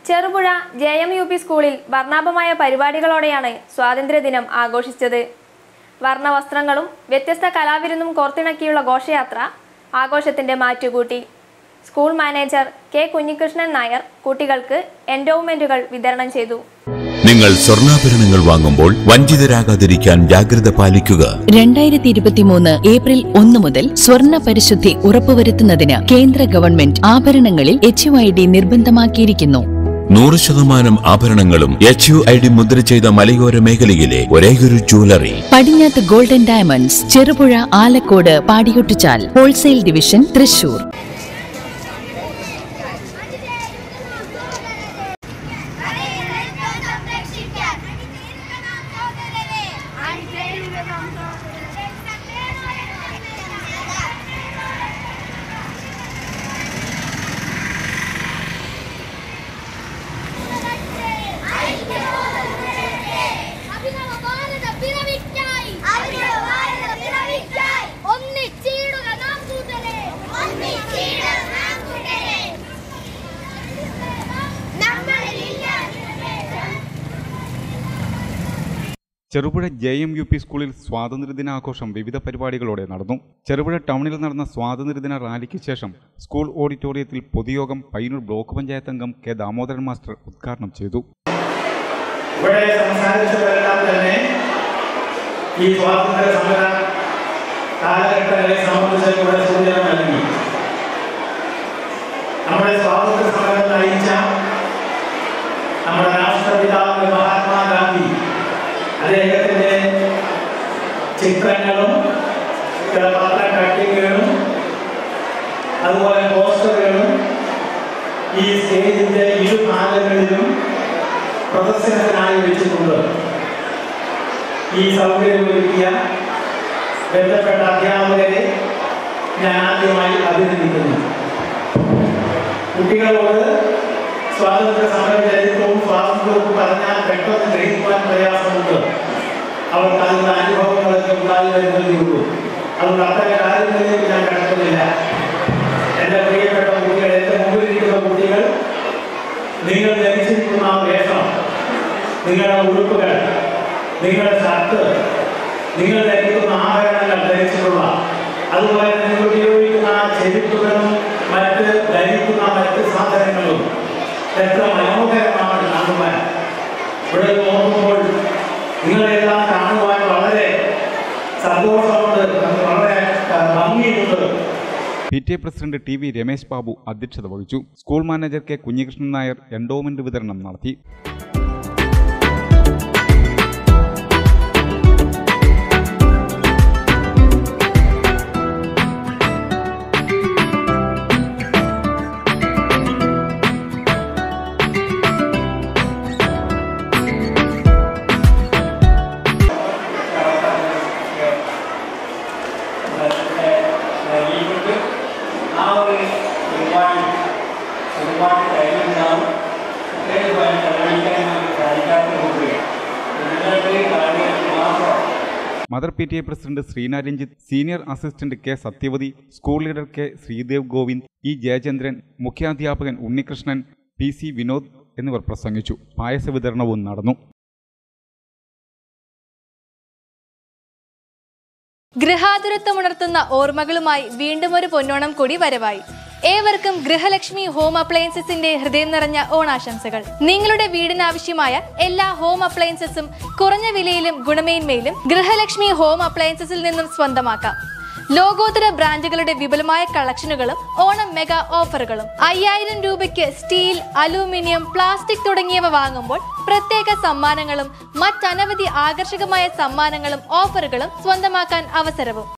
Cherupuzha J M U P സ്കൂളിൽ വർണ്ണാഭമായ പരിപാടികളോടെയാണ് സ്വാതന്ത്ര്യദിനം ആഘോഷിച്ചത് വർണ്ണവസ്ത്രങ്ങളും വ്യത്യസ്ത കലാവിരുന്നും കോർത്തിണക്കിയുള്ള ഘോഷയാത്ര ആഘോഷത്തിന്റെ മാറ്റുകൂട്ടി school manager K Kunhikrishnan Nair കുട്ടികൾക്ക് എൻഡോവ്മെന്റുകൾ വിതരണം ചെയ്തു നിങ്ങൾ സ്വർണ്ണാഭരണങ്ങൾ വാങ്ങുമ്പോൾ വഞ്ചിതരാകാതിരിക്കാൻ ജാഗ്രത പാലിക്കുക രണ്ടായിരത്തി ഇരുപത്തിമൂന്ന് ഏപ്രിൽ ഒന്ന് മുതൽ സ്വർണ്ണ പരിശുദ്ധി ഉറപ്പുവരുത്തുന്നതിന് കേന്ദ്ര ഗവൺമെന്റ് ആഭരണങ്ങളിൽ എച്ച് ഐ ഡി നിർബന്ധമാക്കിയിരിക്കുന്നു നൂറ് ശതമാനം ആഭരണങ്ങളും എച്ച് യു ഐ ഡി മുദ്ര ചെയ്ത മലയോര മേഖലയിലെ ഒരേയൊരു ജ്വല്ലറി പടിഞ്ഞാത്ത് golden diamonds Cherupuzha Alakode Padiyottuchal wholesale division Thrissur സംരക്ഷിക്കാൻ അണിചേരുക സഹോദരരെ അണിചേരുക അഭിനവ ഭാരത പിറവിക്കായി അഭിനവ ഭാരത പിറവിക്കായി ഒന്നിച്ചിടുക നാം കൂട്ടരെ ഒന്നിച്ചിടുക നാം കൂട്ടരെ നമ്മളിലില്ല വിദ്വേഷം Cherupuzha J M U P സ്കൂളിൽ സ്വാതന്ത്ര്യദിനാഘോഷം വിവിധ പരിപാടികളോടെ നടന്നു ചെറുപുഴ ടൗണിൽ നടന്ന സ്വാതന്ത്ര്യദിന റാലിക്ക് ശേഷം സ്കൂൾ ഓഡിറ്റോറിയത്തിൽ പൊതുയോഗം പയ്യന്നൂർ ബ്ലോക്ക് പഞ്ചായത്ത് അംഗം കെ ദാമോദരൻ മാസ്റ്റർ ഉദ്ഘാടനം ചെയ്തു ഇവിടെ സംസാരിച്ചവരെല്ലാം തന്നെ ഈ സ്വാതന്ത്ര്യ സമര കാലഘട്ടങ്ങളെ സംബന്ധിച്ച് ഇവിടെ സൂചന നൽകി നമ്മുടെ സ്വാതന്ത്ര്യ സമരം നയിച്ച നമ്മുടെ രാഷ്ട്രപിതാവ് മഹാത്മാഗാന്ധി അദ്ദേഹത്തിന്റെ ചിത്രങ്ങളും ചില പത്ര കട്ടിങ്ങുകളും അതുപോലെ പോസ്റ്ററുകളും ഈ സ്റ്റേജിന്റെ ഇരുഭാഗങ്ങളിലും പ്രദർശനത്തിനായി വെച്ചിട്ടുണ്ട് ഈ സൗകര്യമൊരുക്കിയ ബന്ധപ്പെട്ട അധ്യാപകരെ ഞാൻ ആദ്യമായി അഭിനന്ദിക്കുന്നു കുട്ടികളോട് സ്വാതന്ത്ര്യ സമര ചരിത്രവും സ്വാതന്ത്ര്യവും പറഞ്ഞാൽ പെട്ടെന്ന് ഗ്രഹിക്കുവാൻ പ്രയാസമുണ്ട് അവർക്ക് അതിനുള്ള അനുഭവങ്ങളൊക്കെ ഉണ്ടായി വരുന്നതേ ഉള്ളൂ അതുകൊണ്ട് അത്തരം കാര്യങ്ങളിലേക്ക് ഞാൻ കടക്കുന്നില്ല എൻ്റെ പ്രിയപ്പെട്ട കുട്ടികൾ എൻ്റെ മുമ്പിലിരിക്കുന്ന കുട്ടികൾ നിങ്ങൾ ധരിച്ചിരിക്കുന്ന ആ വേഷം നിങ്ങളുടെ ഉടുപ്പുകൾ നിങ്ങളുടെ ഷർട്ട് നിങ്ങൾ ധരിക്കുന്ന ആഭരണങ്ങൾ ധരിച്ചിട്ടുള്ള അതുപോലെ തന്നെ നിങ്ങൾ ഉപയോഗിക്കുന്ന ആ ചെരുപ്പുകളും മറ്റ് ധരിക്കുന്ന മറ്റ് സാധനങ്ങളും എത്ര മനോഹരമാണ് കാണുവാൻ ഇവിടെ നോക്കുമ്പോൾ നിങ്ങളെല്ലാം കാണുവാൻ വളരെ സന്തോഷമുണ്ട് വളരെ ആ, ഭംഗിയുണ്ട് P T A president T V Ramesh Babu അധ്യക്ഷത വഹിച്ചു school manager K Kunhikrishnan Nair endowment വിതരണം നടത്തി നൽകിയിട്ടുണ്ട് ആ ഒരു പരിപാടി ഒരുപാട് കഴിയുന്നതാവും ഇത്രയും ചെലവഴിക്കാൻ നമുക്ക് സാധിക്കാത്തതുകൊണ്ട് നിങ്ങൾക്ക് കാര്യങ്ങൾ മാത്രം mother P T A president Sreena Ranjith senior assistant K Sathyavathi school leader K Sreedev Govind E Jayachandran മുഖ്യാധ്യാപകൻ ഉണ്ണികൃഷ്ണൻ പി സി വിനോദ് എന്നിവർ പ്രസംഗിച്ചു പായസ വിതരണവും നടന്നു ഗൃഹാതുരത്വമുണർത്തുന്ന ഓർമ്മകളുമായി വീണ്ടും ഒരു പൊന്നോണം കൂടി വരവായി ഏവർക്കും ഗൃഹലക്ഷ്മി ഹോം അപ്ലയൻസസിന്റെ ഹൃദയം നിറഞ്ഞ ഓണാശംസകൾ നിങ്ങളുടെ വീടിനാവശ്യമായ എല്ലാ ഹോം അപ്ലയൻസസും കുറഞ്ഞ വിലയിലും ഗുണമേന്മയിലും ഗൃഹലക്ഷ്മി ഹോം അപ്ലയൻസസിൽ നിന്നും സ്വന്തമാക്കാം ലോകോത്തര ബ്രാൻഡുകളുടെ വിപുലമായ കളക്ഷനുകളും ഓണം മെഗാ ഓഫറുകളും അയ്യായിരം രൂപയ്ക്ക് സ്റ്റീൽ അലൂമിനിയം പ്ലാസ്റ്റിക് തുടങ്ങിയവ വാങ്ങുമ്പോൾ പ്രത്യേക സമ്മാനങ്ങളും മറ്റനവധി ആകർഷകമായ സമ്മാനങ്ങളും ഓഫറുകളും സ്വന്തമാക്കാൻ അവസരവും